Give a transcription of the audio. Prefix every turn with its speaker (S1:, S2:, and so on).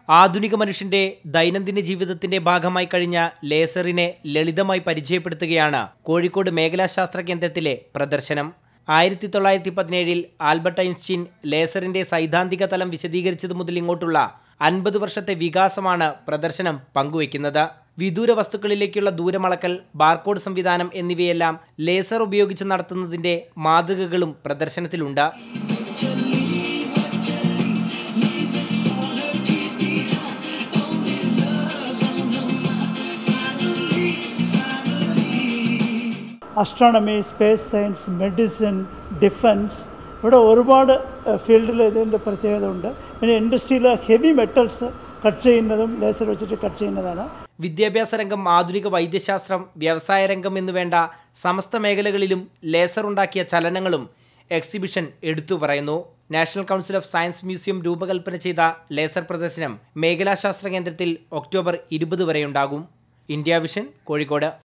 S1: ആധുനിക മനുഷ്യന്റെ ദൈനംദിന ജീവിതത്തിന്റെ ഭാഗമായി കഴിഞ്ഞ ലേസറിനെ ലളിതമായി പരിചയപ്പെടുത്തുകയാണ് കോഴിക്കോട് മേഖലാ ശാസ്ത്ര കേന്ദ്രത്തിലെ പ്രദർശനം ആയിരത്തി തൊള്ളായിരത്തി പതിനേഴിൽ ആൽബർട്ട് ഐൻസ്റ്റീൻ ലേസറിന്റെ സൈദ്ധാന്തിക തലം വിശദീകരിച്ചതു മുതൽ ഇങ്ങോട്ടുള്ള അൻപത് വർഷത്തെ വികാസമാണ് പ്രദർശനം പങ്കുവയ്ക്കുന്നത് വിദൂര വസ്തുക്കളിലേക്കുള്ള ദൂരമളക്കൽ ബാർകോഡ് സംവിധാനം എന്നിവയെല്ലാം ലേസർ ഉപയോഗിച്ച് നടത്തുന്നതിന്റെ മാതൃകകളും പ്രദർശനത്തിലുണ്ട്
S2: astronomy space science medicine defence ഇവിടെ ഒരുപാട് ഫീൽഡിൽ ഇതിൻ്റെ പ്രത്യേകത ഉണ്ട് പിന്നെ ഇൻഡസ്ട്രിയിൽ ഹെവി മെറ്റൽസ് കട്ട് ചെയ്യുന്നതും ലേസർ വെച്ചിട്ട് കട്ട് ചെയ്യുന്നതാണ്
S1: വിദ്യാഭ്യാസ രംഗം ആധുനിക വൈദ്യശാസ്ത്രം വ്യവസായ രംഗം എന്നുവേണ്ട സമസ്ത മേഖലകളിലും ലേസർ ഉണ്ടാക്കിയ ചലനങ്ങളും എക്സിബിഷൻ എടുത്തു പറയുന്നു National Council of Science Museum രൂപകൽപ്പന ചെയ്ത ലേസർ പ്രദർശനം മേഖലാ ശാസ്ത്ര കേന്ദ്രത്തിൽ ഒക്ടോബർ ഇരുപത് വരെയുണ്ടാകും ഇന്ത്യ വിഷൻ കോഴിക്കോട്